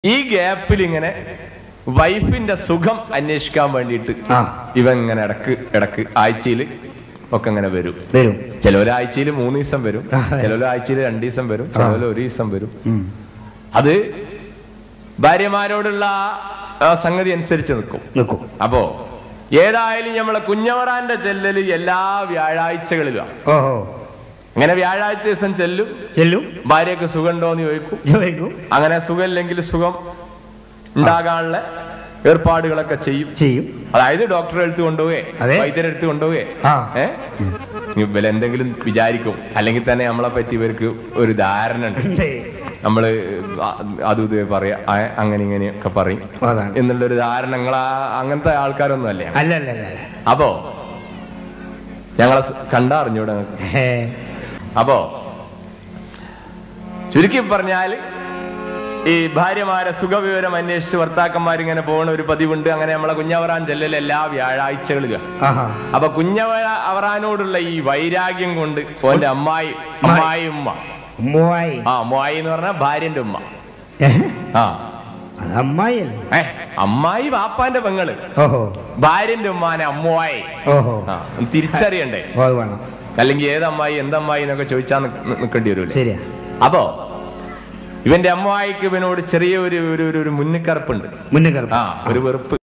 ഈ ഗ്യാപ്പിൽ ഇങ്ങനെ വൈഫിന്റെ സുഖം അന്വേഷിക്കാൻ വേണ്ടിയിട്ട് ആ ഇവൻ ഇങ്ങനെ ഇടക്ക് ഇടക്ക് ആഴ്ചയിൽ ഒക്കെ ഇങ്ങനെ വരും വരും ചിലവര് ആഴ്ചയിൽ മൂന്ന് ദിവസം വരും ആ. ചിലവര് ആഴ്ചയിൽ രണ്ട് ദിവസം വരും ആ. ചിലവര് ഒരു ദിവസം വരും ഉം. അത് ഭാര്യമാരോടുള്ള ആ സംഗതി അനുസരിച്ച് നിൽക്കും നിൽക്കും അപ്പോ ഏതായാലും നമ്മളെ കുഞ്ഞവറാന്റെ ചെല്ലല് എല്ലാ വ്യാഴാഴ്ചകളിലാണ് ഓഹോ അങ്ങനെ വ്യാഴാഴ്ച ദിവസം ചെല്ലും ചെല്ലും ഭാര്യക്ക് സുഖമുണ്ടോ എന്ന് ചോദിക്കും ചോദിക്കും അങ്ങനെ സുഖമില്ലെങ്കിൽ സുഖം ഉണ്ടാകാനുള്ള ഏർപ്പാടുകളൊക്കെ ചെയ്യും ചെയ്യും അതായത് ഡോക്ടറെ അടുത്ത് കൊണ്ടുപോവേ അതെ. വൈദ്യരെ അടുത്ത് കൊണ്ടുപോവേ ആ. ഏ ഇവര് എന്തെങ്കിലും വിചാരിക്കും അല്ലെങ്കിൽ തന്നെ നമ്മളെ പറ്റി ഇവർക്ക് ഒരു ധാരണ ഉണ്ട് ഉണ്ട്. നമ്മള് ആ- അതും ഇത് പറയാ ആ, അങ്ങനെ ഇങ്ങനെയൊക്കെ പറയും അതാണ് എന്നുള്ളൊരു ധാരണ നിങ്ങൾ അങ്ങനത്തെ ആൾക്കാരൊന്നും അല്ലേ അല്ല അല്ല അല്ല അല്ല അപ്പോ ഞങ്ങളെ സ് കണ്ടറിഞ്ഞൂടെ നിങ്ങൾക്ക് ഹേ. അപ്പോ ചുരുക്കി പറഞ്ഞാൽ ഈ ഭാര്യമാരെ സുഖവിവരം അന്വേഷിച്ച് ഭർത്താക്കന്മാരിങ്ങനെ പോകുന്ന ഒരു പതിവുണ്ട് അങ്ങനെ നമ്മളെ കുഞ്ഞവറാൻ ചെല്ലൽ എല്ലാ വ്യാഴാഴ്ചകളിലും ആഹാ അപ്പൊ കുഞ്ഞവര അവറാനോടുള്ള ഈ വൈരാഗ്യം കൊണ്ട് ഓന്റെ അമ്മായി അമ്മായി ഉമ്മ മൂവായി ആ അമ്മായി എന്ന് പറഞ്ഞാൽ ഭാര്യന്റെ ഉമ്മ ആ അത് അമ്മായിയല്ലേ ഏ അമ്മായി വാപ്പാന്റെ പെങ്ങള് ഓഹോ ഭാര്യന്റെ ഉമ്മാനെ അമ്മുവായി ഓഹോ ആ ഒന്ന് തിരിച്ചറിയണ്ടേ ഓ, അത് വേണം അല്ലെങ്കിൽ ഏതമ്മായി എന്തമ്മായി എന്നൊക്കെ ചോദിച്ചാൽ നിൽക്കേണ്ടി വരുമല്ലേ ശരിയാ അപ്പോ ഇവന്റെ അമ്മായിക്ക് ഇവനോട് ചെറിയ ഒരു ഒരു ഒരു- ഒരു മുന്നിക്കറുപ്പുണ്ട് മുന്നേ കറുപ്പ് ആ ഒരു വെറുപ്പ്